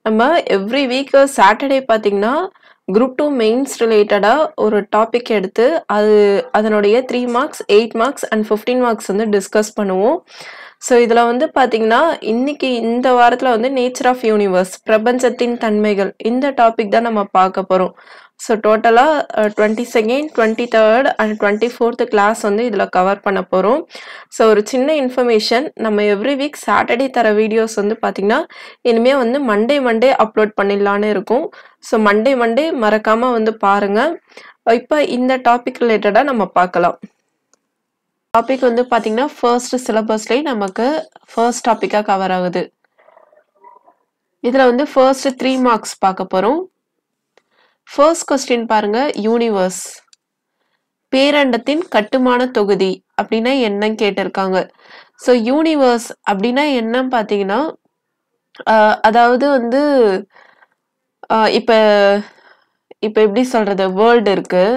நம்ம every week Saturday பார்த்தீங்கன்னா, group 2 mains ரிலேட்டடா ஒரு டாபிக் எடுத்து, அது அதனுடைய 3 மார்க்ஸ், 8 மார்க்ஸ் அண்ட் 15 மார்க்ஸ் வந்து டிஸ்கஸ் பண்ணுவோம். ஸோ, இதில வந்து பார்த்தீங்கன்னா, இன்னைக்கு இந்த வாரத்தில வந்து நேச்சர் ஆஃப் யூனிவர்ஸ் பிரபஞ்சத்தின் தன்மைகள் இந்த டாபிக் தான் நம்ம பார்க்க போறோம். ஸோ, டோட்டலா அ 22nd, 23rd and 24th class வந்து இதில கவர் பண்ண போறோம். ஸோ, ஒரு சின்ன இன்ஃபர்மேஷன் நம்ம எவ்ரி வீக் சாட்டர்டே தர வீடியோஸ் வந்து பார்த்தீங்கன்னா, இனிமே வந்து மண்டே மண்டே அப்லோட் பண்ணிடலான்னு இருக்கோம். ஸோ, மண்டே மண்டே மறக்காம வந்து பாருங்க. இப்ப இந்த டாபிக் ரிலேட்டடா நம்ம பார்க்கலாம். டாபிக் வந்து பார்த்தீங்கன்னா, ஃபர்ஸ்ட் சிலபஸ்லயே நமக்கு ஃபர்ஸ்ட் டாபிக்கா கவர் ஆகுது. இதில வந்து ஃபர்ஸ்ட் 3 மார்க்ஸ் பார்க்க போறோம். ஃபர்ஸ்ட் கொஸ்டின் பாருங்க யூனிவர்ஸ். பேரண்டத்தின் கட்டுமான தொகுதி அப்படின்னா என்னன்னு கேட்டிருக்காங்க. ஸோ, யூனிவர்ஸ் அப்படின்னா என்னன்னு பார்த்தீங்கன்னா, அ அதாவது வந்து அ இப்ப இப்ப எப்படி சொல்றது? வேர்ல்ட் இருக்கு.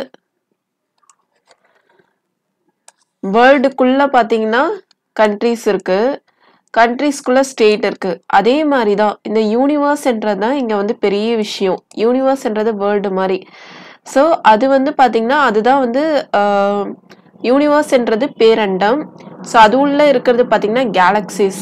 வேர்ல்டுக்குள்ள பார்த்தீங்கன்னா, கண்ட்ரீஸ் இருக்கு. கண்ட்ரீஸ்க்குள்ள ஸ்டேட் இருக்கு. அதே மாரி தான் இந்த யூனிவர்ஸ்ன்றது தான் இங்க வந்து பெரிய விஷயம். யூனிவர்ஸ்ன்றது வேர்ல்டு மாரி. ஸோ, அது வந்து பார்த்தீங்கன்னா, அதுதான் வந்து அ யூனிவர்ஸ்ன்றது பேரண்டம். ஸோ, அது உள்ள இருக்கிறது பார்த்தீங்கன்னா, கேலக்ஸிஸ்.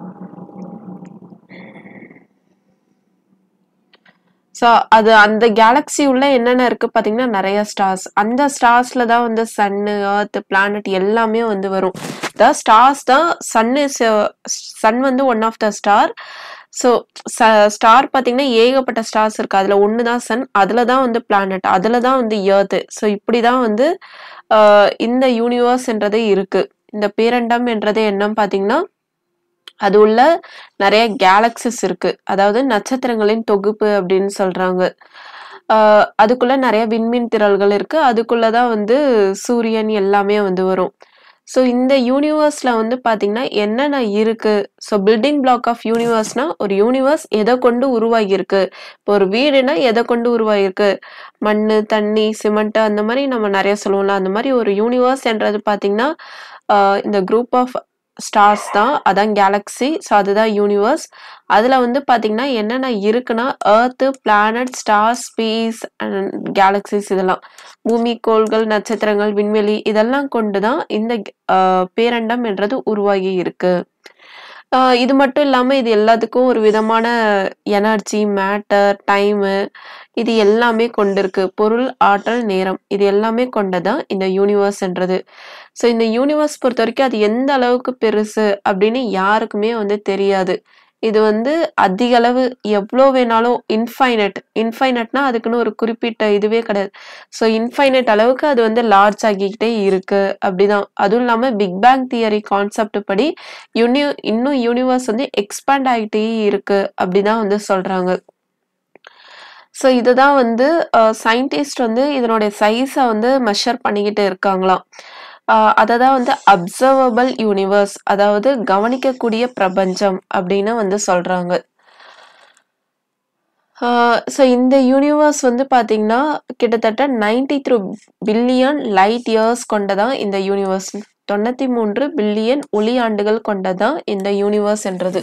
ஸோ, அது அந்த கேலக்ஸி உள்ள என்னென்ன இருக்கு பார்த்தீங்கன்னா, நெறைய ஸ்டார்ஸ். அந்த ஸ்டார்ஸ்ல தான் வந்து சன்னு, எர்த், பிளானட் எல்லாமே வந்து வரும். த ஸ்டார்ஸ் தான் சன் இஸ் அ சன் வந்து one of the star. So, the star பார்த்தீங்கன்னா, ஏகப்பட்ட ஸ்டார்ஸ் இருக்கு. அதில ஒண்ணு தான் சன். அதில தான் வந்து பிளானட். அதில தான் வந்து எர்த். ஸோ, இப்படி தான் வந்து அ இந்த யூனிவர்ஸ்ன்றது இருக்கு. இந்த பேரண்டம் என்றது என்னன்னு பார்த்தீங்கன்னா, அது உள்ள நெறைய கேலக்ஸிஸ் இருக்கு. அதாவது நட்சத்திரங்களின் தொகுப்பு அப்படின்னு சொல்றாங்க. அ அதுக்குள்ள நெறைய விண்மீன் திரள்கள் இருக்கு. அதுக்குள்ள தான் வந்து சூரியன் எல்லாமே வந்து வரும். ஸோ, இந்த யூனிவர்ஸ்ல வந்து பார்த்தீங்கன்னா, என்னென்ன இருக்கு? ஸோ, பில்டிங் பிளாக் ஆஃப் யூனிவர்ஸ்னா, ஒரு யூனிவர்ஸ் எத கொண்டு உருவாகியிருக்கு? இப்போ ஒரு வீடுனா எத கொண்டு உருவாகியிருக்கு? மண்ணு, தண்ணி, சிமெண்ட் அந்த மாரி நம்ம நெறைய சொல்லுவோம்ல. அந்த மாரி ஒரு யூனிவர்ஸ்ன்றது பார்த்தீங்கன்னா, அ இந்த குரூப் ஆஃப் ஸ்டார்ஸ் தான். அதான் கேலக்ஸி. ஸோ, அதுதான் யூனிவர்ஸ். அதில வந்து பார்த்தீங்கன்னா, என்னென்ன இருக்குன்னா, earth, planet, stars, space and galaxies இதெல்லாம். பூமி, கோள்கள், நட்சத்திரங்கள், விண்வெளி இதெல்லாம் கொண்டு தான் இந்த அ பேரண்டம் என்றது உருவாகி இருக்கு. அ இது மட்டும் இல்லாம இது எல்லாத்துக்கும் ஒரு விதமான எனர்ஜி, மேட்டர், டைமு இது எல்லாமே கொண்டிருக்கு. பொருள், ஆற்றல், நேரம் இது எல்லாமே கொண்டது இந்த யூனிவர்ஸ்ன்றது. ஸோ, இந்த யூனிவர்ஸ் பொறுத்தவரைக்கும் அது எந்த அளவுக்கு பெருசு அப்படின்னு யாருக்குமே வந்து தெரியாது. இது வந்து அதிக அளவு எவ்வளோ வேணாலும் இன்ஃபைனைட் இன்ஃபைனைட்னா அதுக்குன்னு ஒரு குறிப்பிட்ட இதுவே கிடையாது. ஸோ, இன்ஃபைனைட் அளவுக்கு அது வந்து லார்ஜ் ஆகிக்கிட்டே இருக்கு. அப்படிதான். அதுவும் இல்லாம பிக் பேங் தியரி கான்செப்ட் படி யுனி இன்னும் யூனிவர்ஸ் வந்து எக்ஸ்பேண்ட் ஆகிட்டே இருக்கு. அப்படிதான் வந்து சொல்றாங்க. ஸோ, இதுதான் வந்து அ சயின்டிஸ்ட் வந்து இதனுடைய சைஸ வந்து மெஷர் பண்ணிக்கிட்டு இருக்காங்களாம். அ அத தான் வந்து அப்சர்வபிள் யூனிவர்ஸ் அதாவது கவனிக்கக்கூடிய பிரபஞ்சம் அப்படின்னு வந்து சொல்றாங்க. ஆ ஸோ, இந்த யூனிவர்ஸ் வந்து பார்த்தீங்கன்னா, கிட்டத்தட்ட 93 பில்லியன் லைட் இயர்ஸ் கொண்டதான் இந்த யூனிவர்ஸ். 93 பில்லியன் ஒளி ஆண்டுகள் கொண்டதான் இந்த யூனிவர்ஸ்ன்றது.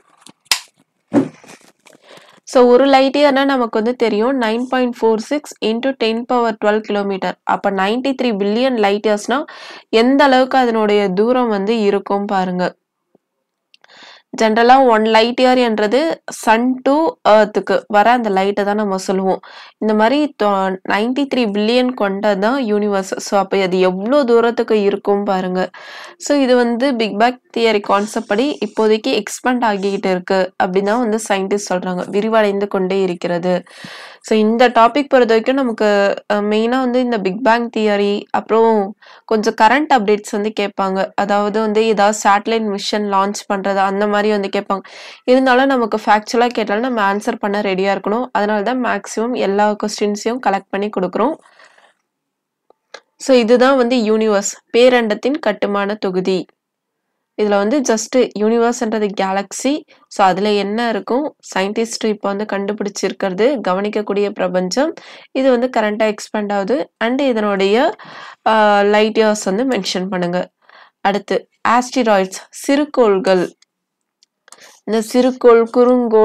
ஸோ, ஒரு லைட் இயர்னா நமக்கு வந்து தெரியும் 9.46 இன்டூ 1012 கிலோமீட்டர். அப்ப 93 பில்லியன் லைட் இயர்ஸ்னா எந்த அளவுக்கு அதனுடைய தூரம் வந்து இருக்கும் பாருங்க. ஜெனரலா 1 லைட் இயர் என்றது சன் டூ எர்த்துக்கு வர அந்த லைட்ட தான் நம்ம சொல்லுவோம். இந்த மாரி தொ 93 பில்லியன் கொண்டது தான் யூனிவர்ஸ். ஸோ, அப்ப அது எவ்வளோ தூரத்துக்கு இருக்கும் பாருங்க. ஸோ, இது வந்து பிக் பேங் தியரி கான்செப்ட் படி இப்போதைக்கு எக்ஸ்பேண்ட் ஆகிக்கிட்டு இருக்கு. அப்படின்னு தான் வந்து சயின்டிஸ்ட் சொல்றாங்க. விரிவடைந்து கொண்டே இருக்கிறது. ஸோ, இந்த டாபிக் பொறுத்தவரைக்கும் நமக்கு அ மெயினா வந்து இந்த பிக் பேங் தியரி அப்புறம் கொஞ்சம் கரண்ட் அப்டேட்ஸ் வந்து கேட்பாங்க. அதாவது வந்து ஏதாவது சேட்டலைட் மிஷன் லான்ச் பண்றது அந்த மாரி வந்து கேட்பாங்க. இருந்தாலும் நமக்கு ஃபேக்சுவலா கேட்டாலும் நம்ம ஆன்ஸர் பண்ண ரெடியா இருக்கணும். அதனால தான் மேக்ஸிமம் எல்லா கொஸ்டின்ஸையும் கலெக்ட் பண்ணி குடுக்குறோம். ஸோ, இதுதான் வந்து யூனிவர்ஸ் பேரண்டத்தின் கட்டுமான தொகுதி. இதில வந்து ஜஸ்ட் யூனிவர்ஸ்ன்றது கேலக்ஸி. ஸோ, அதில என்ன இருக்கும்? சயின்டிஸ்ட் இப்ப வந்து கண்டுபிடிச்சிருக்கிறது கவனிக்கக்கூடிய பிரபஞ்சம். இது வந்து கரண்ட்டா எக்ஸ்பேண்ட் ஆகுது. அண்ட் இதனுடைய அ லைட் இயர்ஸ் வந்து மென்ஷன் பண்ணுங்க. அடுத்து ஆஸ்டிராய்ட்ஸ் சிறுகோள்கள். இந்த சிறுகோள், குறுங்கோள்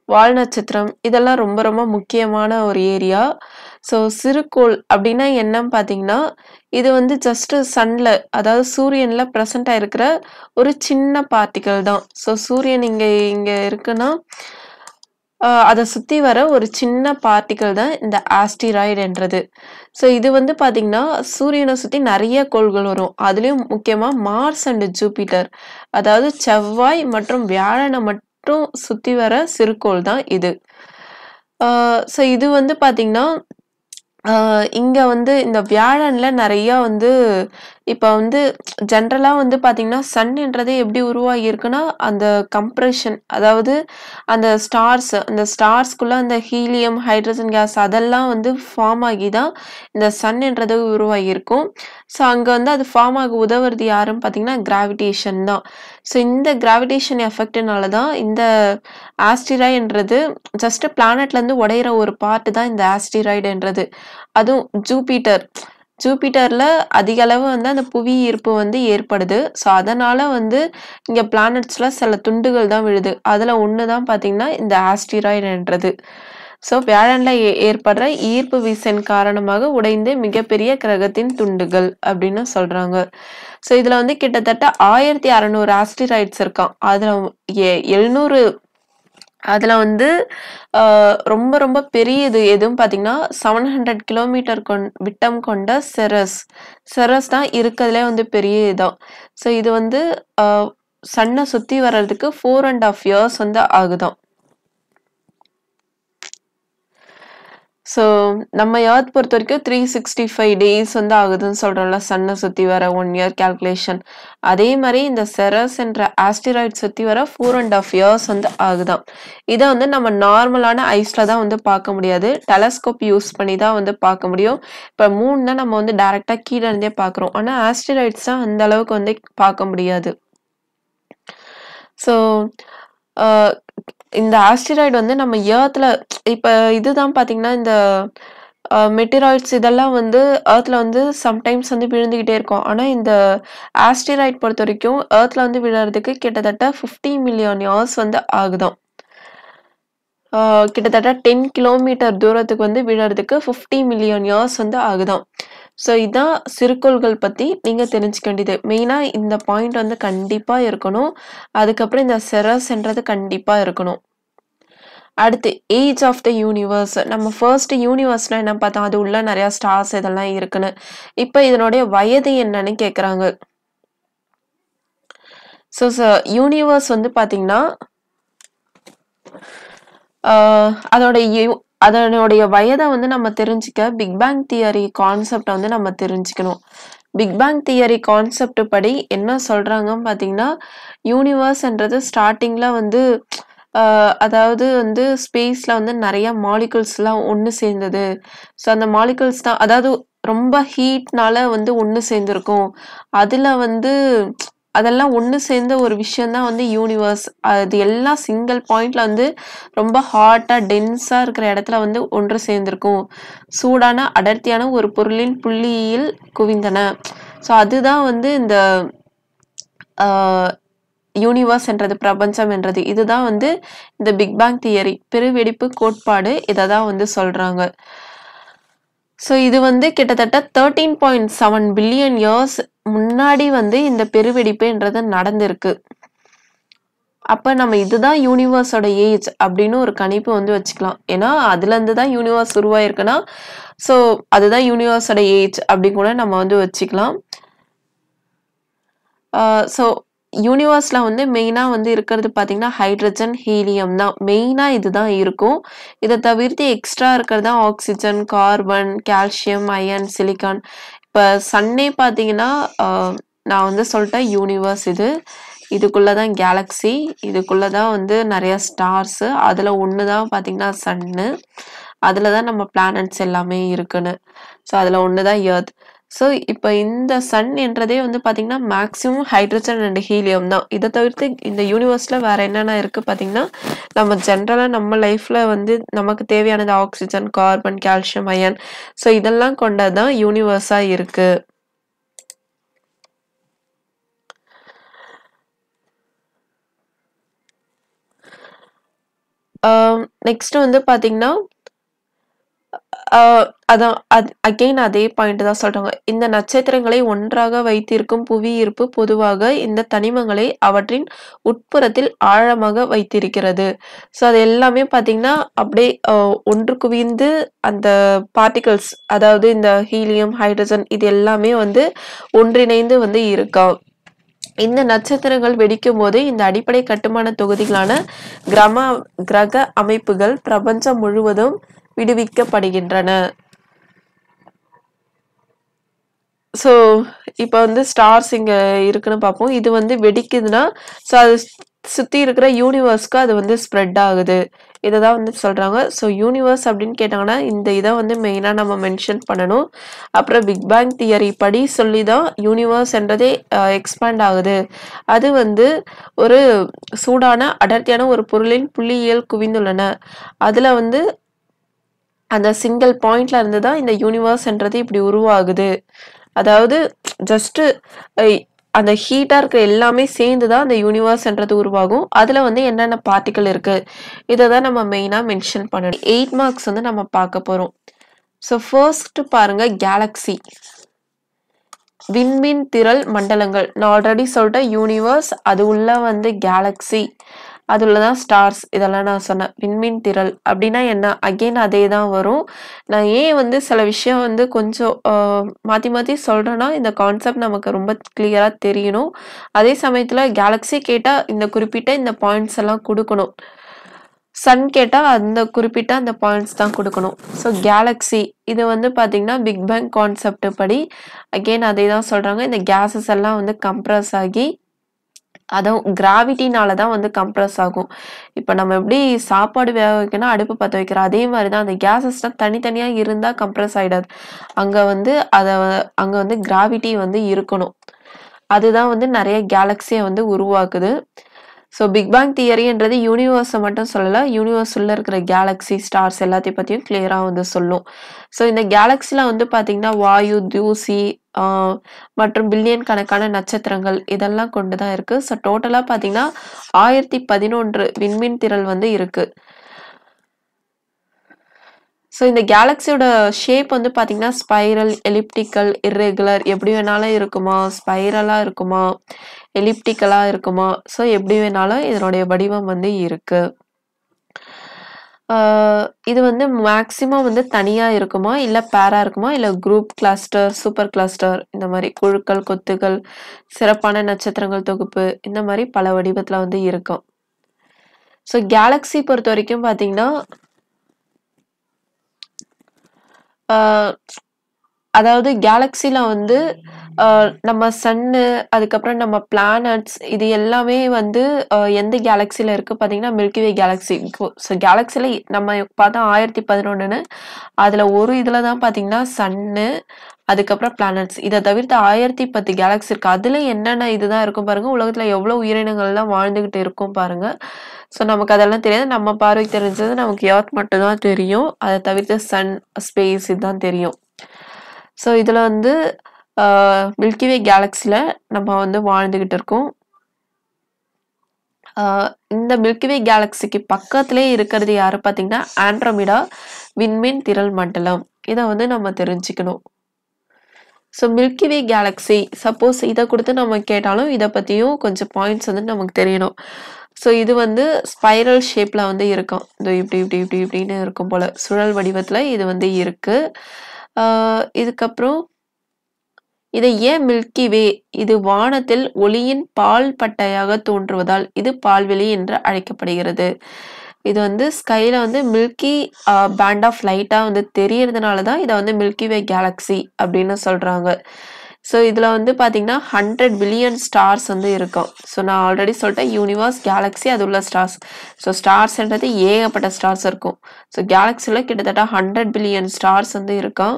வால் நட்சத்திரம் இதெல்லாம் ரொம்ப ரொம்ப முக்கியமான ஒரு ஏரியா ஸோ சிறுகோள் அப்படின்னா என்னன்னு பார்த்தீங்கன்னா இது வந்து ஜஸ்ட் சன்ல அதாவது சூரியன்ல ப்ரெசண்ட் ஆயிருக்கிற ஒரு சின்ன பார்ட்டிகல் தான் ஸோ சூரியன் இங்க இங்க இருக்குன்னா ஆஹ் அதை சுத்தி வர ஒரு சின்ன பார்ட்டிகல் தான் இந்த ஆஸ்டிராய்டுன்றது ஸோ இது வந்து பாத்தீங்கன்னா சூரியனை சுத்தி நிறைய கோள்கள் வரும் அதுலயும் முக்கியமா மார்ஸ் அண்ட் ஜூபிட்டர் அதாவது செவ்வாய் மற்றும் வியாழனை மட்டும் சுத்தி வர சிறுகோள் தான் இது ஸோ இது வந்து பாத்தீங்கன்னா ஆஹ் இங்க வந்து இந்த வியாழன்ல நிறைய வந்து இப்ப வந்து ஜென்ரலா வந்து பாத்தீங்கன்னா சன்ன்றது எப்படி உருவாகி இருக்குன்னா அந்த கம்ப்ரெஷன் அதாவது அந்த ஸ்டார்ஸ் அந்த ஸ்டார்ஸ்குள்ள அந்த ஹீலியம் ஹைட்ரஜன் கேஸ் அதெல்லாம் வந்து ஃபார்ம் ஆகி தான் இந்த சன்ன்றது உருவாகி இருக்கும் ஸோ அங்க வந்து அது ஃபார்ம் ஆக உதவுறது யாருன்னு பாத்தீங்கன்னா கிராவிடேஷன் தான் ஸோ இந்த கிராவிடேஷன் எஃபெக்ட்னால தான் இந்த ஆஸ்டிராய்டுன்றது ஜஸ்ட் பிளானட்ல இருந்து உடையிற ஒரு பார்ட் தான் இந்த ஆஸ்டிராய்டுன்றது அதுவும் ஜூபிட்டர் ஜூபிட்டர்ல அதிக அளவு வந்து அந்த புவி ஈர்ப்பு வந்து ஏற்படுது ஸோ அதனால வந்து இங்க பிளானட்ஸ்ல சில துண்டுகள் தான் விழுது அதுல ஒன்று தான் பாத்தீங்கன்னா இந்த ஆஸ்டிராய்டுன்றது ஸோ வியாழன்ல ஏ- ஏற்படுற ஈர்ப்பு விசையின் காரணமாக உடைந்து மிகப்பெரிய கிரகத்தின் துண்டுகள் அப்படின்னு சொல்றாங்க ஸோ இதுல வந்து கிட்டத்தட்ட ஆயிரத்தி அறநூறு ஆஸ்டிராய்ட்ஸ் இருக்கான் அதுல எ- எழுநூறு அதுல வந்து ஆஹ் ரொம்ப ரொம்ப பெரியது எதுவும் பாத்தீங்கன்னா செவன் ஹண்ட்ரட் கிலோமீட்டர் கொண் விட்டம் கொண்ட செரஸ் செரஸ் தான் இருக்கிறதுலே வந்து பெரிய இதான் ஸோ இது வந்து சன்னை சுத்தி வர்றதுக்கு ஃபோர் அண்ட் ஆஃப் இயர்ஸ் வந்து ஆகுதாம் ஸோ நம்ம எர்த் பொறுத்த வரைக்கும் த்ரீ சிக்ஸ்டி ஃபைவ் டேஸ் வந்து ஆகுதுன்னு சொல்கிறோம்ல சன்னை சுற்றி வர ஒன் இயர் கால்குலேஷன் அதே மாதிரி இந்த செரஸ் என்ற ஆஸ்டிராய்ட் சுற்றி வர ஃபோர் அண்ட் ஆஃப் இயர்ஸ் வந்து ஆகுதாம் இதை வந்து நம்ம நார்மலான ஐஸில் தான் வந்து பார்க்க முடியாது டெலஸ்கோப் யூஸ் பண்ணி தான் வந்து பார்க்க முடியும் இப்போ மூணுனா நம்ம வந்து டேரெக்டாக கீழே இருந்தே பார்க்குறோம் ஆனால் ஆஸ்டிராய்ட்ஸ் தான் அந்த அளவுக்கு வந்து பார்க்க முடியாது ஸோ இந்த ஆஸ்டிராய்டு வந்து நம்ம ஏர்த்தில் இப்போ இதுதான் பார்த்தீங்கன்னா இந்த மெட்டிராய்ட்ஸ் இதெல்லாம் வந்து ஏர்த்தில் வந்து சம்டைம்ஸ் வந்து விழுந்துக்கிட்டே இருக்கும் ஆனால் இந்த ஆஸ்டிராய்ட் பொறுத்த வரைக்கும் ஏர்த்தில் வந்து விழுறதுக்கு கிட்டத்தட்ட ஃபிஃப்டி மில்லியன் இயர்ஸ் வந்து ஆகுதாம் ஆஹ் கிட்டத்தட்ட டென் கிலோமீட்டர் தூரத்துக்கு வந்து விழறதுக்கு ஃபிஃப்டி மில்லியன் இயர்ஸ் வந்து ஆகுதாம் ஸோ இதான் சிறுகோள்கள் பற்றி நீங்கள் தெரிஞ்சுக்க வேண்டியது மெயினாக இந்த பாயிண்ட் வந்து கண்டிப்பாக இருக்கணும் அதுக்கப்புறம் இந்த செரஸ்ன்றது கண்டிப்பாக இருக்கணும் அடுத்து ஏஜ் ஆஃப் த யூனிவர்ஸ் நம்ம ஃபர்ஸ்ட் யூனிவர்ஸ்னா என்ன பார்த்தோம் அது உள்ள நிறைய ஸ்டார்ஸ் இதெல்லாம் இருக்குன்னு இப்போ இதனுடைய வயது என்னன்னு கேட்குறாங்க ஸோ யூனிவர்ஸ் வந்து பார்த்தீங்கன்னா ஆஹ் அதோட யு- அதனுடைய வயதை வந்து நம்ம தெரிஞ்சுக்க பிக் பேங் தியரி கான்செப்டை வந்து நம்ம தெரிஞ்சுக்கணும் பிக் பேங் தியரி கான்செப்ட் படி என்ன சொல்றாங்கன்னு பார்த்தீங்கன்னா யூனிவர்ஸ்ன்றது ஸ்டார்டிங்ல வந்து ஆஹ் அதாவது வந்து ஸ்பேஸ்ல வந்து நிறைய மாலிகுல்ஸ்லாம் ஒன்று சேர்ந்தது ஸோ அந்த மாலிகுல்ஸ் தான் அதாவது ரொம்ப ஹீட்னால வந்து ஒன்று சேர்ந்துருக்கும் அதில் வந்து அதெல்லாம் ஒன்று சேர்ந்த ஒரு விஷயம்தான் வந்து யூனிவர்ஸ் அது எல்லாம் சிங்கிள் பாயிண்ட்ல வந்து ரொம்ப ஹாட்டாக டென்ஸாக இருக்கிற இடத்துல வந்து ஒன்று சேர்ந்திருக்கும் சூடான அடர்த்தியான ஒரு பொருளின் புள்ளியில் குவிந்தன ஸோ அதுதான் வந்து இந்த யூனிவர்ஸ் என்றது பிரபஞ்சம் என்றது இதுதான் வந்து இந்த பிக் பேங் தியரி பெருவெடிப்பு கோட்பாடு இதை தான் வந்து சொல்றாங்க ஸோ இது வந்து கிட்டத்தட்ட thirteen point seven billion years முன்னாடி வந்து இந்த பெருவெடிப்புன்றது நடந்திருக்கு அப்ப நம்ம இதுதான் யூனிவர்ஸோட ஏஜ் அப்படின்னு ஒரு கணிப்பு வந்து வச்சுக்கலாம் ஏன்னா அதுல இருந்து தான் யூனிவர்ஸ் உருவாயிருக்குன்னா ஸோ அதுதான் யூனிவர்ஸோட ஏஜ் அப்படி கூட நம்ம வந்து வச்சுக்கலாம் ஸோ யூனிவர்ஸ்ல வந்து மெயினா வந்து இருக்கிறது பார்த்தீங்கன்னா ஹைட்ரஜன் ஹீலியம் தான் மெயினா இதுதான் இருக்கும் இதை தவிர்த்து எக்ஸ்ட்ரா இருக்கிறது தான் oxygen carbon calcium iron silicon இப்போ சன்னே பார்த்தீங்கன்னா ஆஹ் நான் வந்து சொல்லிட்டேன் யூனிவர்ஸ் இது இதுக்குள்ள தான் கேலக்ஸி இதுக்குள்ள தான் வந்து நிறைய ஸ்டார்ஸ் அதில் ஒன்று தான் பார்த்தீங்கன்னா சன்னு அதில் தான் நம்ம பிளானட்ஸ் எல்லாமே இருக்குன்னு ஸோ அதில் ஒன்று தான் எர்த் ஸோ இப்போ இந்த சன் என்றதே வந்து பார்த்தீங்கன்னா மேக்ஸிமம் ஹைட்ரஜன் அண்ட் ஹீலியம் தான் இதை தவிர்த்து இந்த யூனிவர்ஸில் வேற என்னென்ன இருக்குது பார்த்தீங்கன்னா நம்ம ஜென்ரலாக நம்ம லைஃப்பில் வந்து நமக்கு தேவையானது oxygen carbon calcium iron so இதெல்லாம் கொண்டது தான் யூனிவர்ஸாக இருக்குது நெக்ஸ்ட் வந்து பாத்தீங்கன்னா ஆ, அதான் அது அகெயின் அதே பாயிண்ட் தான் சொல்றாங்க இந்த நட்சத்திரங்களை ஒன்றாக வைத்திருக்கும் புவியீர்ப்பு பொதுவாக இந்த தனிமங்களை அவற்றின் உட்புறத்தில் ஆழமாக வைத்திருக்கிறது ஸோ அது எல்லாமே பார்த்தீங்கன்னா அப்படியே ஆ, ஒன்று குவிந்து அந்த பார்ட்டிகல்ஸ் அதாவது இந்த ஹீலியம் ஹைட்ரஜன் இது எல்லாமே வந்து ஒன்றிணைந்து வந்து இருக்கா இந்த நட்சத்திரங்கள் வெடிக்கும் போது இந்த அடிப்படை கட்டுமான தொகுதிகளான கிரம கிரக அமைப்புகள் பிரபஞ்சம் முழுவதும் விடுவிக்கப்படுகின்றன ஸோ இப்போ வந்து ஸ்டார்ஸ் இங்கே இருக்குன்னு பார்ப்போம் இது வந்து வெடிக்குதுன்னா ஸோ அது சுற்றி இருக்கிற யூனிவர்ஸ்க்கு அது வந்து ஸ்ப்ரெட் ஆகுது இதை தான் வந்து சொல்கிறாங்க ஸோ யூனிவர்ஸ் அப்படின்னு கேட்டாங்கன்னா இந்த இதை வந்து மெயினாக நம்ம மென்ஷன் பண்ணணும் அப்புறம் பிக் பேங் தியரி படி சொல்லி தான் யூனிவர்ஸ்ன்றதே எக்ஸ்பேண்ட் ஆகுது அது வந்து ஒரு சூடான அடர்த்தியான ஒரு பொருளின் புள்ளியியல் குவிந்துள்ளன அதில் வந்து அந்த சிங்கிள் பாயிண்ட்ல இருந்து தான் இந்த யூனிவர்ஸ்ன்றது இப்படி உருவாகுது அதாவது ஜஸ்ட் அந்த ஹீட்டா இருக்கிற எல்லாமே சேர்ந்து தான் அந்த யூனிவர்ஸ்ன்றது உருவாகும் அதுல வந்து என்னென்ன பார்ட்டிகல் இருக்கு இதை தான் நம்ம மெயினா மென்ஷன் பண்ணணும் எயிட் மார்க்ஸ் வந்து நம்ம பார்க்க போறோம் ஸோ ஃபர்ஸ்ட் பாருங்க கேலக்ஸி விண்மீன் திரள் மண்டலங்கள் நான் ஆல்ரெடி சொல்லிட்டேன் யூனிவர்ஸ் அது உள்ள வந்து கேலக்ஸி அது உள்ள தான் ஸ்டார்ஸ் இதெல்லாம் நான் சொன்னேன் விண்மீன் திரள் அப்படின்னா என்ன அகெயின் அதே தான் வரும் நான் ஏன் வந்து சில விஷயம் வந்து கொஞ்சம் ஆஹ், மாத்தி மாத்தி சொல்றேன்னா இந்த கான்செப்ட் நமக்கு ரொம்ப கிளியரா தெரியணும் அதே சமயத்துல கேலக்ஸி கேட்டா இந்த குறிப்பிட்ட இந்த பாயிண்ட்ஸ் எல்லாம் கொடுக்கணும் சன் கேட்டா அந்த குறிப்பிட்ட அந்த பாயிண்ட்ஸ் தான் கொடுக்கணும் ஸோ கேலக்ஸி இது வந்து பாத்தீங்கன்னா பிக் பேங் கான்செப்ட் படி அகெயின் அதே தான் சொல்றாங்க இந்த கேஸஸ் எல்லாம் வந்து கம்ப்ரஸ் ஆகி அதுவும் கிராவிட்டினால தான் வந்து கம்ப்ரஸ் ஆகும் இப்போ நம்ம எப்படி சாப்பாடு வேக வைக்கணும் அடுப்பு பற்ற வைக்கிறோம் அதே மாதிரி தான் அந்த கேஸஸ்லாம் தனித்தனியாக இருந்தால் கம்ப்ரஸ் ஆகிடாது அங்கே வந்து அதை அங்கே வந்து கிராவிட்டி வந்து இருக்கணும் அதுதான் வந்து நிறைய கேலக்ஸியை வந்து உருவாக்குது ஸோ பிக் பேங் தியரின்றது யூனிவர்ஸை மட்டும் சொல்லலை யூனிவர்ஸ் உள்ள இருக்கிற கேலக்ஸி ஸ்டார்ஸ் எல்லாத்தையும் பற்றியும் கிளியராக வந்து சொல்லும் ஸோ இந்த கேலக்ஸியில் வந்து பார்த்தீங்கன்னா வாயு தூசி ஆஹ், மற்றும் பில்லியன் கணக்கான நட்சத்திரங்கள் இதெல்லாம் கொண்டு தான் இருக்கு ஸோ டோட்டலாக பார்த்தீங்கன்னா ஆயிரத்தி பதினொன்று விண்மீன் திரள் வந்து இருக்கு ஸோ இந்த கேலக்ஸியோட ஷேப் வந்து பார்த்தீங்கன்னா ஸ்பைரல் எலிப்டிக்கல் இர்ரெகுலர் எப்படி வேணாலும் இருக்குமா ஸ்பைரலாக இருக்குமா எலிப்டிக்கலாக இருக்குமா ஸோ எப்படி வேணாலும் இதனுடைய வடிவம் வந்து இருக்கு ஆஹ் இது வந்து மேக்ஸிமம் வந்து தனியா இருக்குமா இல்ல பேரா இருக்குமா இல்ல குரூப் கிளஸ்டர் சூப்பர் கிளஸ்டர் இந்த மாதிரி குழுக்கள் கொத்துகள் சிறப்பான நட்சத்திரங்கள் தொகுப்பு இந்த மாதிரி பல வடிவத்துல வந்து இருக்கும் ஸோ கேலக்ஸி பொறுத்த வரைக்கும் பாத்தீங்கன்னா ஆஹ் அதாவது கேலக்ஸில வந்து ஆஹ் நம்ம சன்னு அதுக்கப்புறம் நம்ம பிளானட்ஸ் இது எல்லாமே வந்து ஆஹ் எந்த கேலக்ஸில இருக்கு பாத்தீங்கன்னா மில்கிவே கேலக்ஸி ஸோ கேலக்ஸில நம்ம பார்த்தா ஆயிரத்தி பதினொன்னுன்னு அதுல ஒரு இதுல தான் பாத்தீங்கன்னா சன்னு அதுக்கப்புறம் பிளானட்ஸ் இதை தவிர்த்து ஆயிரத்தி பத்து கேலக்ஸி இருக்கு அதுல என்னென்ன இதுதான் இருக்கும் பாருங்க உலகத்துல எவ்வளவு உயிரினங்கள்லாம் வாழ்ந்துகிட்டு இருக்கும் பாருங்க ஸோ நமக்கு அதெல்லாம் தெரியாது நம்ம பார்வைக்கு தெரிஞ்சது நமக்கு எர்த் மட்டும் தான் தெரியும் அதை தவிர்த்து சன் ஸ்பேஸ் இதுதான் தெரியும் ஸோ இதுல வந்து மில்கிவே கேலக்ஸில நம்ம வந்து வாழ்ந்துகிட்டு இருக்கோம் ஆஹ் இந்த மில்கிவே கேலக்சிக்கு பக்கத்திலே இருக்கிறது யாரு பார்த்தீங்கன்னா ஆண்ட்ரோமிடா விண்மீன் திரள் மண்டலம் இதை வந்து நம்ம தெரிஞ்சுக்கணும் ஸோ மில்கிவே கேலக்ஸி சப்போஸ் இதை கொடுத்து நம்ம கேட்டாலும் இதை பற்றியும் கொஞ்சம் பாயிண்ட்ஸ் வந்து நமக்கு தெரியணும் ஸோ இது வந்து ஸ்பைரல் ஷேப்பில் வந்து இருக்கும் இந்த இப்படி இப்படி இப்படி இப்படின்னு இருக்கும் போல சுழல் வடிவத்தில் இது வந்து இருக்கு ஆஹ் இதுக்கப்புறம் இதை ஏன் மில்கி வே இது வானத்தில் ஒளியின் பால் பட்டையாக தோன்றுவதால் இது பால்வெளி என்று அழைக்கப்படுகிறது இது வந்து ஸ்கைல வந்து மில்கி பேண்ட் ஆஃப் லைட்டா வந்து தெரியறதுனால தான் இதை வந்து மில்கி வே கேலக்ஸி அப்படின்னு சொல்றாங்க ஸோ இதில் வந்து பார்த்தீங்கன்னா ஹண்ட்ரட் பில்லியன் ஸ்டார்ஸ் வந்து இருக்கும் ஸோ நான் ஆல்ரெடி சொல்லிட்டேன் யூனிவர்ஸ் கேலக்ஸி அது உள்ள ஸ்டார்ஸ் ஸோ ஸ்டார்ஸ்ன்றது ஏகப்பட்ட ஸ்டார்ஸ் இருக்கும் ஸோ கேலக்ஸியில் கிட்டத்தட்ட ஹண்ட்ரட் பில்லியன் ஸ்டார்ஸ் வந்து இருக்கும்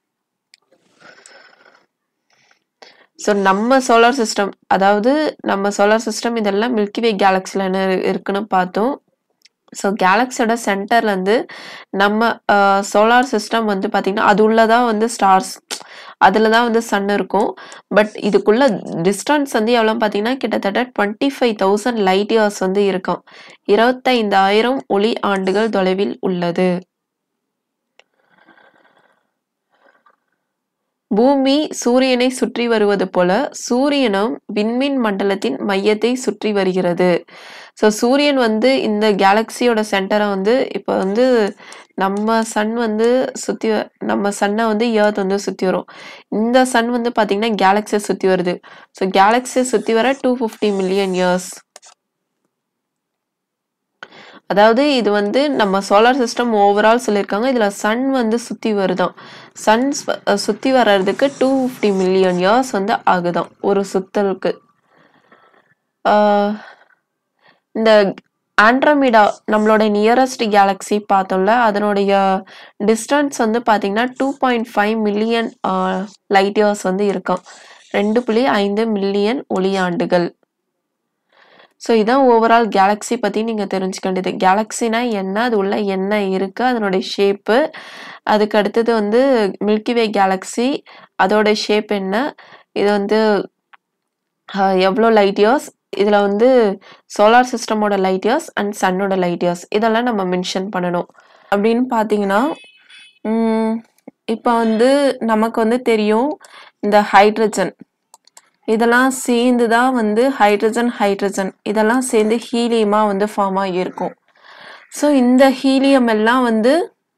ஸோ நம்ம சோலார் சிஸ்டம் அதாவது நம்ம சோலார் சிஸ்டம் இதெல்லாம் மில்கி வே கேலக்ஸியில் என்ன இரு- இருக்குன்னு பார்த்தோம் ஸோ கேலக்ஸியோட சென்டர்லேருந்து நம்ம சோலார் சிஸ்டம் வந்து பார்த்திங்கன்னா அது உள்ளதான் வந்து ஸ்டார்ஸ் அதில தான் வந்து சன் இருக்கும். பட் இதுக்குள்ள டிஸ்டன்ஸ் வந்து எவ்வளோன்னு பார்த்தீங்கன்னா, கிட்டத்தட்ட 25,000 லைட் இயர்ஸ் வந்து இருக்காம். 25,000 ஒளி ஆண்டுகள் தொலைவில் உள்ளது. பூமி சூரியனை சுற்றி வருவது போல, சூரியனும் விண்மீன் மண்டலத்தின் மையத்தை சுற்றி வருகிறது. ஸோ சூரியன் வந்து இந்த கேலக்ஸியோட சென்டர வந்து இப்ப வந்து நம்ம சன் வந்து சுத்தி வ நம்ம சன்ன வந்து எர்த் வந்து சுத்தி வரும். இந்த சன் வந்து பார்த்தீங்கன்னா, கேலக்ஸிய சுத்தி வருது. ஸோ கேலக்ஸிய சுத்தி வர 250 மில்லியன் இயர்ஸ். அதாவது இது வந்து நம்ம சோலார் சிஸ்டம் ஓவரால் சொல்லியிருக்காங்க. இதுல சன் வந்து சுத்தி வருதாம். சன் ஸ் சுத்தி வர்றதுக்கு 250 மில்லியன் இயர்ஸ் வந்து ஆகுதாம். ஒரு சுத்தலுக்கு. ஆ இந்த ஆண்ட்ரோமீடா நம்மளோட நியரஸ்ட் கேலக்ஸி பார்த்தோம்ல, அதனுடைய டிஸ்டன்ஸ் வந்து பார்த்தீங்கன்னா, 2.5 மில்லியன் ஆ லைட் இயர்ஸ் வந்து இருக்காம். 2.5 மில்லியன் ஒளியாண்டுகள். ஸோ இதான் ஓவரால் கேலக்ஸி பத்தி நீங்க தெரிஞ்சுக்க வேண்டியது. கேலக்ஸினா என்ன? அது உள்ள என்ன இருக்கு? அதனுடைய ஷேப்பு. அதுக்கு அடுத்தது வந்து மில்கி வே கேலக்ஸி. அதோட ஷேப் என்ன? இது வந்து அ எவ்வளோ லைட் இயர்ஸ்? இதுல வந்து சோலார் சிஸ்டமோட லைட் இயர்ஸ் அண்ட் சன்னோட லைட் இயர்ஸ். இதெல்லாம் நம்ம மென்ஷன் பண்ணணும். அப்படின்னு பார்த்தீங்கன்னா, ம் இப்ப வந்து நமக்கு வந்து தெரியும், இந்த ஹைட்ரஜன். இதெல்லாம் சேர்ந்து தான் வந்து ஹைட்ரஜன், ஹைட்ரஜன் இதெல்லாம் சேர்ந்து ஹீலியமா வந்து ஃபார்ம் ஆகியிருக்கும். ஸோ இந்த ஹீலியம் எல்லாம் வந்து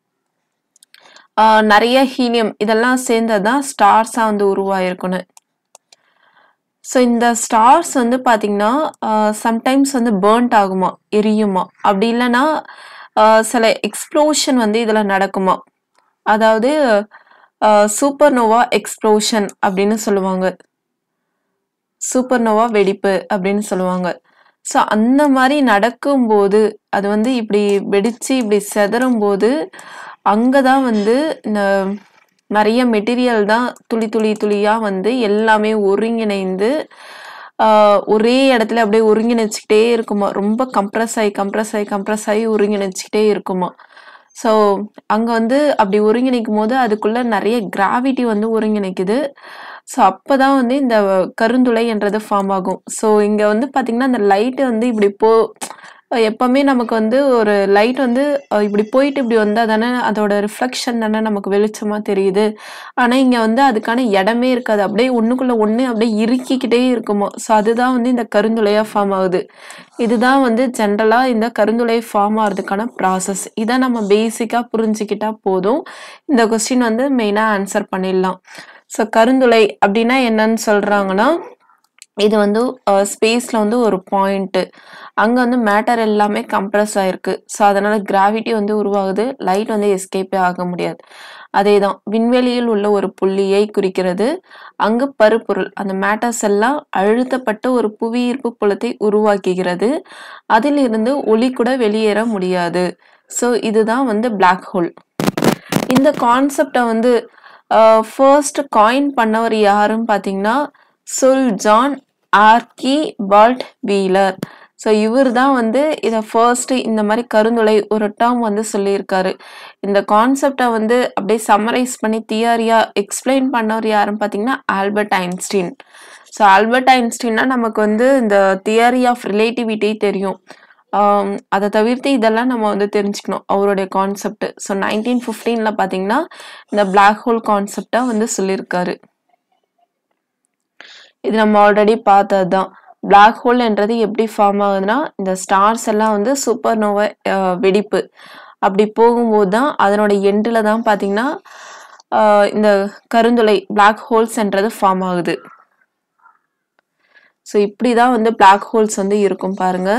ஆ நெறைய ஹீலியம் இதெல்லாம் சேர்ந்தது தான் ஸ்டார்ஸா வந்து உருவாயிருக்குன்னு. ஸோ இந்த ஸ்டார்ஸ் வந்து பார்த்தீங்கன்னா, அ சம்டைம்ஸ் வந்து பர்ன்ட் ஆகுமாம், எரியுமாம். அப்படி இல்லன்னா, அ சில எக்ஸ்ப்ளோஷன் வந்து இதுல நடக்குமாம். அதாவது அ சூப்பர்னோவா எக்ஸ்ப்ளோஷன் அப்படின்னு சொல்லுவாங்க. சூப்பர்னோவா வெடிப்பு அப்படின்னு சொல்லுவாங்க. ஸோ அந்த மாரி நடக்கும்போது, அது வந்து இப்படி வெடிச்சு இப்படி சிதறும்போது, அங்க தான் வந்து இந்த நெறைய மெட்டீரியல் தான் துளி துளி துளியா வந்து எல்லாமே ஒருங்கிணைந்து, ஆ ஒரே இடத்துல அப்படியே ஒருங்கிணைச்சுக்கிட்டே இருக்குமாம். ரொம்ப கம்ப்ரஸ் ஆயி, கம்ப்ரஸ் ஆயி, கம்ப்ரஸ் ஆயி ஒருங்கிணைச்சுக்கிட்டே இருக்குமாம். ஸோ அங்க வந்து அப்படி ஒருங்கிணைக்கும்போது, அதுக்குள்ள நெறைய கிராவிட்டி வந்து ஒருங்கிணைக்குது. ஸோ அப்பதான் வந்து இந்த கருந்துளை என்றது ஃபார்ம் ஆகும். ஸோ இங்க வந்து பார்த்தீங்கன்னா, அந்த லைட் வந்து இப்படி போ எப்பவுமே நமக்கு வந்து ஒரு லைட் வந்து அ இப்படி போயிட்டு இப்படி வந்தா தானே அதோட ரிஃப்ளெக்ஷன் தானே நமக்கு வெளிச்சமா தெரியுது. ஆனா இங்க வந்து அதுக்கான இடமே இருக்காது. அப்படியே ஒண்ணுக்குள்ள ஒண்ணு அப்படியே இறுக்கிக்கிட்டே இருக்குமாம். ஸோ அதுதான் வந்து இந்த கருந்துளையா ஃபார்ம் ஆகுது. இதுதான் வந்து ஜென்ரலா இந்த கருந்துளை ஃபார்ம் ஆகுறதுக்கான ப்ராசஸ். இத நம்ம பேசிக்கா புரிஞ்சுக்கிட்டா போதும். இந்த கொஸ்டின் வந்து மெயினா ஆன்சர் பண்ணிடலாம். ஸோ கருந்துளை அப்படின்னா என்னன்னு சொல்றாங்கன்னா, இது வந்து அ ஸ்பேஸ்ல வந்து ஒரு பாயிண்ட்டு. அங்க வந்து மேட்டர் எல்லாமே கம்ப்ரஸ் ஆயிருக்கு. ஸோ அதனால கிராவிட்டி வந்து உருவாகுது. லைட் வந்து எஸ்கேப்பே ஆக முடியாது. அதேதான் விண்வெளியில் உள்ள ஒரு புள்ளியை குறிக்கிறது. அங்கு பருப்பொருள் அந்த மேட்டர்ஸ் எல்லாம் அழுத்தப்பட்ட ஒரு புவியீர்ப்பு புலத்தை உருவாக்குகிறது. அதிலிருந்து ஒளி கூட வெளியேற முடியாது. ஸோ இதுதான் வந்து பிளாக் ஹோல். இந்த கான்செப்ட்ட வந்து அ ஃபர்ஸ்ட் காயின் பண்ணவர் யாருன்னு பார்த்தீங்கன்னா, சுல் John Archibald Wheeler. So இவர் தான் வந்து இத ஃபர்ஸ்ட் இந்த மாரி கருந்துளை ஒரு டெர்ம் வந்து சொல்லியிருக்காரு. இந்த கான்செப்ட்ட வந்து அப்படியே சம்மரைஸ் பண்ணி தியரியா எக்ஸ்ப்ளைன் பண்ணவர் யாருன்னு பார்த்தீங்கன்னா, ஆல்பர்ட் ஐன்ஸ்டீன். ஸோ ஆல்பர்ட் ஐன்ஸ்டீன்னா நமக்கு வந்து இந்த தியரி ஆஃப் ரிலேட்டிவிட்டி தெரியும். ஆம் அத தவிர்த்து இதெல்லாம் நம்ம வந்து தெரிஞ்சுக்கணும். அவருடைய கான்செப்ட். ஸோ 1915ல பார்த்தீங்கன்னா, இந்த பிளாக் ஹோல் கான்செப்ட்ட வந்து சொல்லியிருக்காரு. இது நம்ம ஆல்ரெடி பார்த்தது தான். பிளாக் ஹோல் என்றது எப்படி ஃபார்ம் ஆகுதுன்னா, இந்த ஸ்டார்ஸ் எல்லாம் வந்து சூப்பர்னோவா அ வெடிப்பு. அப்படி போகும்போது தான் அதனோட எண்டுல தான் பார்த்தீங்கன்னா, அ இந்த கருந்துளை பிளாக் ஹோல்ஸ்ன்றது ஃபார்ம் ஆகுது. ஸோ இப்படி தான் வந்து பிளாக் ஹோல்ஸ் வந்து இருக்கும் பாருங்க.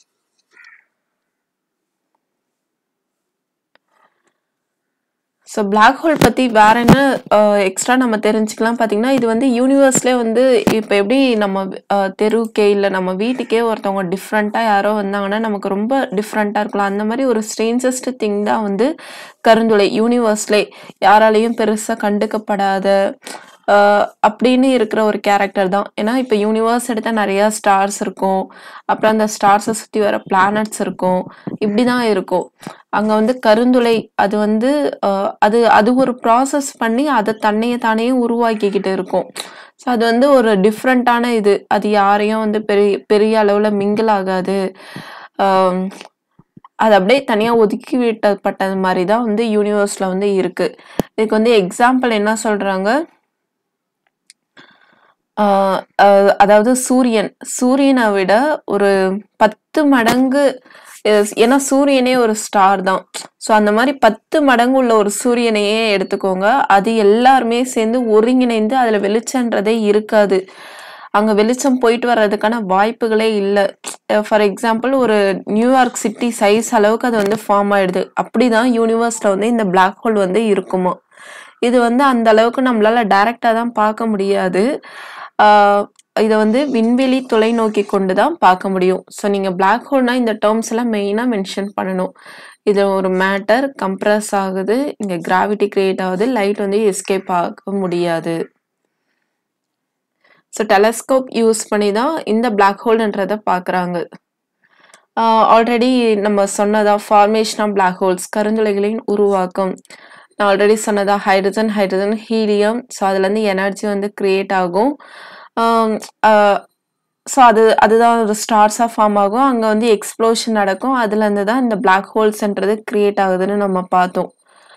ஸோ பிளாக் ஹோல் பத்தி வேற என்ன அ எக்ஸ்ட்ரா நம்ம தெரிஞ்சுக்கலாம் பார்த்தீங்கன்னா, இது வந்து யூனிவர்ஸ்லயே வந்து இப்ப எப்படி நம்ம அ தெருவுக்கே இல்ல நம்ம வீட்டுக்கே ஒருத்தவங்க டிஃப்ரெண்ட்டா யாரோ வந்தாங்கன்னா, நமக்கு ரொம்ப டிஃப்ரெண்ட்டா இருக்கலாம். அந்த மாரி ஒரு ஸ்ட்ரேஞ்சஸ்ட் திங் தான் வந்து கருந்துளை. யூனிவர்ஸ்லயே யாராலயும் பெருசா கண்டுக்கப்படாத, அ அப்படின்னு இருக்கிற ஒரு கேரக்டர் தான். ஏன்னா, இப்ப யூனிவர்ஸ் எடுத்தா நெறைய ஸ்டார்ஸ் இருக்கும். அப்புறம் அந்த ஸ்டார்ஸ சுத்தி வர பிளானட்ஸ் இருக்கும். இப்படிதான் இருக்கும். அங்க வந்து கருந்துளை அது வந்து அ அது அது ஒரு ப்ராசஸ் பண்ணி அத தன்னைய தானே உருவாக்கிக்கிட்டு இருக்கும். ஸோ அது வந்து ஒரு டிஃபரண்டான இது. அது யாரையும் வந்து பெரிய பெரிய அளவுல மிங்கிள் ஆகாது. அம் அது அப்படியே தனியா ஒதுக்கி விட்டப்பட்டது மாரி தான் வந்து யூனிவர்ஸ்ல வந்து இருக்கு. இதுக்கு வந்து எக்ஸாம்பிள் என்ன சொல்றாங்க? ஆ அ அதாவது சூரியன். சூரியன விட ஒரு 10 மடங்கு எஸ் ஏன்னா சூரியனே ஒரு ஸ்டார் தான். ஸோ அந்த மாரி 10 மடங்கு உள்ள ஒரு சூரியனையே எடுத்துக்கோங்க. அது எல்லாருமே சேர்ந்து ஒருங்கிணைந்து அதுல வெளிச்சம்ன்றதே இருக்காது. அங்க வெளிச்சம் போயிட்டு வர்றதுக்கான வாய்ப்புகளே இல்ல. ஃபார் எக்ஸாம்பிள் ஒரு நியூயார்க் சிட்டி சைஸ் அளவுக்கு அது வந்து ஃபார்ம் ஆயிடுது. அப்படிதான் யூனிவர்ஸ்ல வந்து இந்த பிளாக் ஹோல் வந்து இருக்குமாம். இது வந்து அந்த அளவுக்கு நம்மளால டைரக்ட்டா தான் பார்க்க முடியாது. ஆ இத வந்து விண்வெளி தொலைநோக்கி கொண்டு தான் பார்க்க முடியும். ஸோ நீங்க பிளாக் ஹோல்னா இந்த டெர்ம்ஸ் எல்லாம் மெயினா மென்ஷன் பண்ணணும். இது ஒரு மேட்டர் கம்ப்ரஸ் ஆகுது. இங்க கிராவிட்டி கிரியேட் ஆகுது. லைட் வந்து எஸ்கேப் ஆக முடியாது. ஸோ டெலஸ்கோப் யூஸ் பண்ணி தான் இந்த பிளாக் ஹோல்ன்றத பார்க்குறாங்க. ஆ ஆல்ரெடி நம்ம சொன்னதா ஃபார்மேஷன் ஆஃப் பிளாக் ஹோல்ஸ் கருந்துளைகளின் உருவாக்கம். நான் ஆல்ரெடி சொன்னதா ஹைட்ரஜன், ஹைட்ரஜன், ஹீலியம் ஸோ அதுலேருந்து எனர்ஜி வந்து கிரியேட் ஆகும். ஆம் அ ஸோ அது அதுதான் ஒரு ஸ்டார்ஸா ஃபார்ம் ஆகும். அங்க வந்து எக்ஸ்ப்ளோஷன் நடக்கும். அதுலேருந்து தான் இந்த பிளாக் ஹோல்ஸ்ன்றது கிரியேட் ஆகுதுன்னு நம்ம பார்த்தோம்.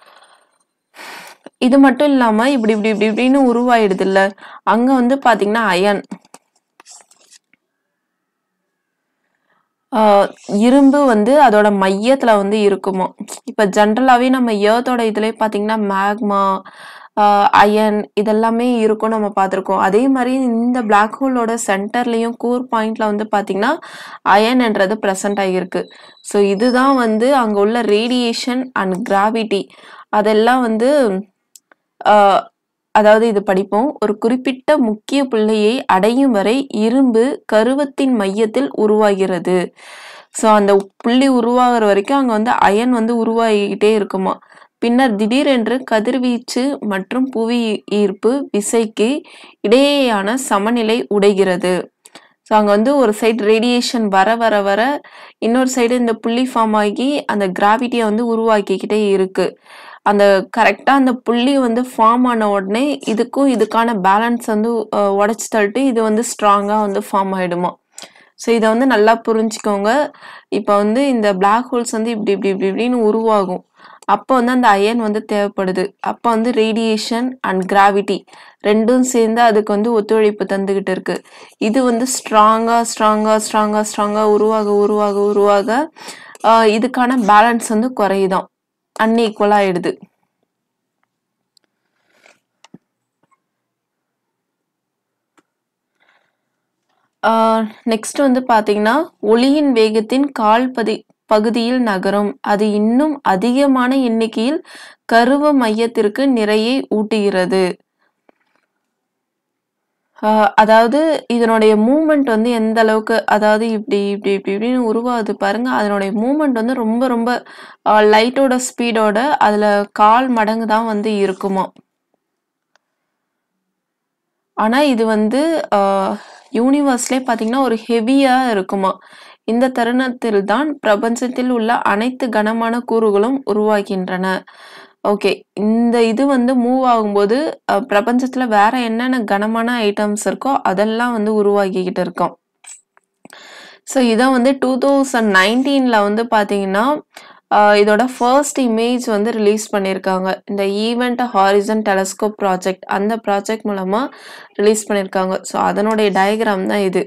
இது மட்டும் இல்லாம இப்படி இப்படி இப்படி இப்படின்னு உருவாயிடுதுல்ல. அங்க வந்து பார்த்தீங்கன்னா அயன். ஆ இரும்பு வந்து அதோட மையத்துல வந்து இருக்குமாம். இப்ப ஜெனரலாவே நம்ம எர்த்தோட இதுலயே பார்த்தீங்கன்னா மேக்மா, ஆ அயன் இதெல்லாமே இருக்கும் நம்ம பார்த்துருக்கோம். அதே மாரி இந்த பிளாக் ஹோலோட சென்டர்லயும் கோர் பாயிண்ட்ல வந்து பார்த்தீங்கன்னா, அயன்ன்றது பிரசன்ட் ஆகியிருக்கு. ஸோ இதுதான் வந்து அங்க உள்ள ரேடியேஷன் அண்ட் கிராவிட்டி அதெல்லாம் வந்து ஆ அதாவது இது படிப்போம். ஒரு குறிப்பிட்ட முக்கிய புள்ளியை அடையும் வரை இரும்பு கருவத்தின் மையத்தில் உருவாகிறது. ஸோ அந்த புள்ளி உருவாகுற வரைக்கும் அங்க வந்து அயன் வந்து உருவாகிக்கிட்டே இருக்குமாம். பின்னர் திடீரென்று கதிர்வீச்சு மற்றும் புவி ஈர்ப்பு விசைக்கு இடையேயான சமநிலை உடைகிறது. ஸோ அங்க வந்து ஒரு சைடு ரேடியேஷன் வர வர வர இன்னொரு சைடு இந்த புள்ளி ஃபார்ம் ஆகி அந்த கிராவிட்டிய வந்து உருவாக்கிக்கிட்டே இருக்கு. அந்த கரெக்ட்டா அந்த புள்ளி வந்து ஃபார்ம் ஆன உடனே இதுக்கும் இதுக்கான பேலன்ஸ் வந்து அ உடைச்சு தள்ளிட்டு இது வந்து ஸ்ட்ராங்கா வந்து ஃபார்ம் ஆயிடுமாம். ஸோ இத வந்து நல்லா புரிஞ்சுக்கோங்க. இப்ப வந்து இந்த பிளாக் ஹோல்ஸ் வந்து இப்படி இப்படி இப்படி இப்படின்னு உருவாகும். அப்ப வந்து அந்த அயன் வந்து தேவைப்படுது. அப்ப வந்து ரேடியேஷன் அண்ட் கிராவிட்டி 2ம் சேர்ந்து அதுக்கு வந்து ஒத்துழைப்பு தந்துகிட்டு இருக்கு. இது வந்து ஸ்ட்ராங்கா, ஸ்ட்ராங்கா, ஸ்ட்ராங்கா, ஸ்ட்ராங்கா உருவாக உருவாக உருவாக ஆ இதுக்கான பேலன்ஸ் வந்து குறையுதாம். அன்ஈக்குவலா ஆயிடுது. ஆ நெக்ஸ்ட் வந்து பார்த்தீங்கன்னா, ஒளியின் வேகத்தின் கால் பதி பகுதியில் நகரும். அது இன்னும் அதிகமான எண்ணிக்கையில் கருவ மையத்திற்கு நிறையை ஊட்டுகிறது. ஆ அதாவது இதனுடைய மூவ்மெண்ட் வந்து எந்த அளவுக்கு அதாவது இப்படி இப்படி இப்படி இப்படின்னு உருவாகுது பாருங்க. அதனுடைய மூவ்மெண்ட் வந்து ரொம்ப ரொம்ப அ லைட்டோட ஸ்பீடோட அதுல 1/4 மடங்கு தான் வந்து இருக்குமாம். ஆனா இது வந்து ஆ யூனிவர்ஸ்லயே பார்த்தீங்கன்னா, ஒரு ஹெவியா இருக்குமாம். இந்த தருணத்தில் தான் பிரபஞ்சத்தில் உள்ள அனைத்து கனமான கூறுகளும் உருவாகின்றன. ஓகே. இந்த இது வந்து மூவ் ஆகும்போது அ பிரபஞ்சத்துல வேற என்னென்ன கனமான ஐட்டம்ஸ் இருக்கோ அதெல்லாம் வந்து உருவாகிக்கிட்டு இருக்காம். ஸோ இத வந்து 2019ல வந்து பார்த்தீங்கன்னா, ஆ இதோட ஃபர்ஸ்ட் இமேஜ் வந்து ரிலீஸ் பண்ணியிருக்காங்க. இந்த ஈவென்ட் ஹாரிசன் டெலஸ்கோப் ப்ராஜெக்ட் அந்த ப்ராஜெக்ட் மூலமா ரிலீஸ் பண்ணியிருக்காங்க. ஸோ அதனுடைய டயகிராம் தான் இது.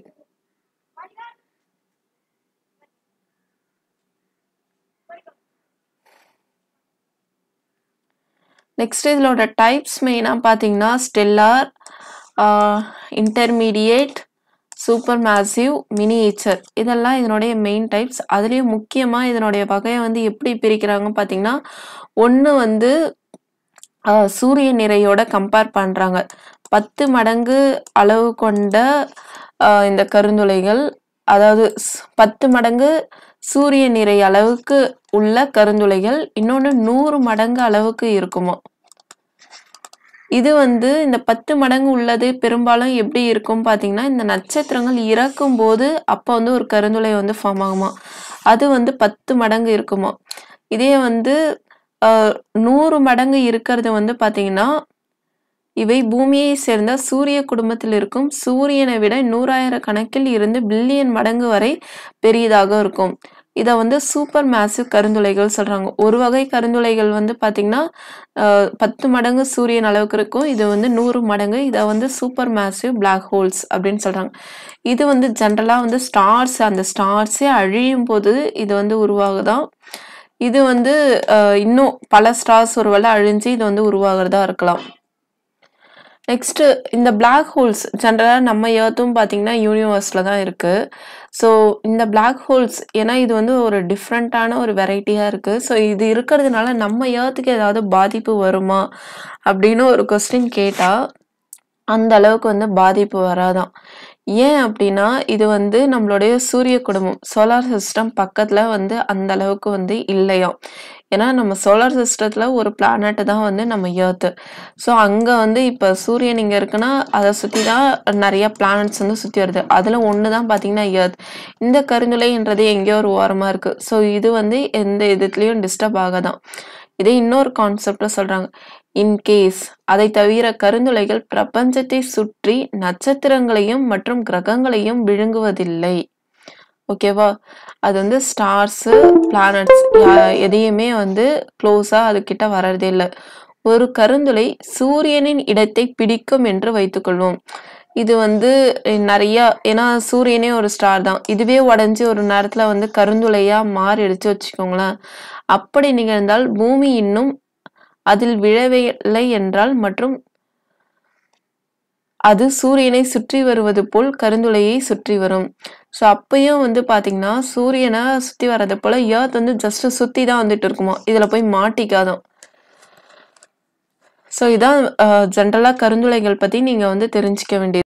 நெக்ஸ்ட் இதலோட டைப்ஸ் மெயினா பார்த்தீங்கன்னா, stellar, uh intermediate, supermassive, miniature இதெல்லாம் இதனுடைய மெயின் டைப்ஸ். அதுலயும் முக்கியமா இதனுடைய வகைய வந்து எப்படி பிரிக்கிறாங்கன்னு பார்த்தீங்கன்னா, 1 வந்து அ சூரிய நிறையோட கம்பேர் பண்றாங்க. 10 மடங்கு அளவு கொண்ட அ இந்த கருந்துளைகள் அதாவது ஸ் 10 மடங்கு சூரிய நிறை அளவுக்கு உள்ள கருந்துளைகள். இன்னொன்னு 100 மடங்கு அளவுக்கு இருக்குமாம். இது வந்து இந்த 10 மடங்கு உள்ளது பெரும்பாலும் எப்படி இருக்கும் பார்த்தீங்கன்னா, இந்த நட்சத்திரங்கள் இறக்கும்போது அப்ப வந்து ஒரு கருந்துளை வந்து ஃபார்ம் ஆகுமாம். அது வந்து 10 மடங்கு இருக்குமாம். இதே வந்து அ 100 மடங்கு இருக்கிறது வந்து பார்த்தீங்கன்னா, இவை பூமியை சேர்ந்த சூரிய குடும்பத்தில் இருக்கும் சூரியனை விட 100,000 கணக்கில் இருந்து பில்லியன் மடங்கு வரை பெரியதாக இருக்கும். இத வந்து சூப்பர் மேசிவ் கருந்துளைகள் சொல்றாங்க. ஒரு வகை கருந்துளைகள் வந்து பார்த்தீங்கன்னா, அ 10 மடங்கு சூரியன் அளவுக்கு இருக்கும். இது வந்து 100 மடங்கு. இத வந்து சூப்பர் மேசிவ் பிளாக் ஹோல்ஸ் அப்படின்னு சொல்றாங்க. இது வந்து ஜெனரலா வந்து ஸ்டார்ஸ் அந்த ஸ்டார்ஸே அழியும்போது இது வந்து உருவாகுதாம். இது வந்து அ இன்னும் பல ஸ்டார்ஸ் ஒரு வேள அழிஞ்சு இது வந்து உருவாகுறதா இருக்கலாம். நெக்ஸ்ட்டு இந்த பிளாக் ஹோல்ஸ் ஜெனரலா நம்ம எர்த்தும் பார்த்தீங்கன்னா, யூனிவர்ஸ்ல தான் இருக்கு. ஸோ இந்த பிளாக் ஹோல்ஸ் ஏன்னா இது வந்து ஒரு டிஃபரண்டான ஒரு வெரைட்டியா இருக்கு. ஸோ இது இருக்கிறதுனால நம்ம எர்த்துக்கு ஏதாவது பாதிப்பு வருமா? அப்படின்னு ஒரு கொஸ்டின் கேட்டா, அந்த அளவுக்கு வந்து பாதிப்பு வராதாம். ஏன் அப்படின்னா, இது வந்து நம்மளுடைய சூரிய குடும்பம் சோலார் சிஸ்டம் பக்கத்துல வந்து அந்த அளவுக்கு வந்து இல்லையாம். ஏன்னா நம்ம சோலார் சிஸ்டத்துல ஒரு பிளானட் தான் வந்து நம்ம எர்த்து. ஸோ அங்க வந்து இப்ப சூரியன் இங்க இருக்குன்னா, அத சுத்தி தான் நெறைய பிளானட்ஸ் வந்து சுத்தி வருது. அதுல ஒண்ணு தான் பார்த்தீங்கன்னா எர்த். இந்த கருந்துளைன்றது எங்கேயோ ஒரு ஓரமா இருக்கு. ஸோ இது வந்து எந்த விதத்துலயும் டிஸ்டர்ப் ஆகாதாம். இதே இன்னொரு கான்செப்ட்ல சொல்றாங்க. இன் கேஸ் அதைத் தவிர கருந்துளைகள் பிரபஞ்சத்தை சுற்றி நட்சத்திரங்களையும் மற்றும் கிரகங்களையும் விழுங்குவதில்லை. ஓகேவா? அது வந்து ஸ்டார்ஸு, பிளானட்ஸ் ய எதையுமே வந்து குளோஸா அதுகிட்ட வர்றதே இல்ல. ஒரு கருந்துளை சூரியனின் இடத்தைப் பிடிக்கும் என்று வைத்துக்கொள்வோம். இது வந்து நெறைய ஏன்னா சூரியனே ஒரு ஸ்டார் தான். இதுவே உடைஞ்சு ஒரு நேரத்துல வந்து கருந்துளையா மாறிடுச்சு வச்சுக்கோங்களேன். அப்படி நிகழ்ந்தால் பூமி இன்னும் அதில் விழவில்லை என்றால் மற்றும் அது சூரியனை சுற்றி வருவது போல் கருந்துளையை சுற்றி வரும். ஸோ அப்பயும் வந்து பார்த்தீங்கன்னா, சூரியன சுத்தி வர்றது போல எர்த் வந்து ஜஸ்ட் சுத்தி தான் வந்துட்டு இருக்குமாம். இதுல போய் மாட்டிக்காதாம். ஸோ இதான் அ ஜெனரலா கருந்துளைகள் பத்தி நீங்க வந்து தெரிஞ்சுக்க வேண்டியது.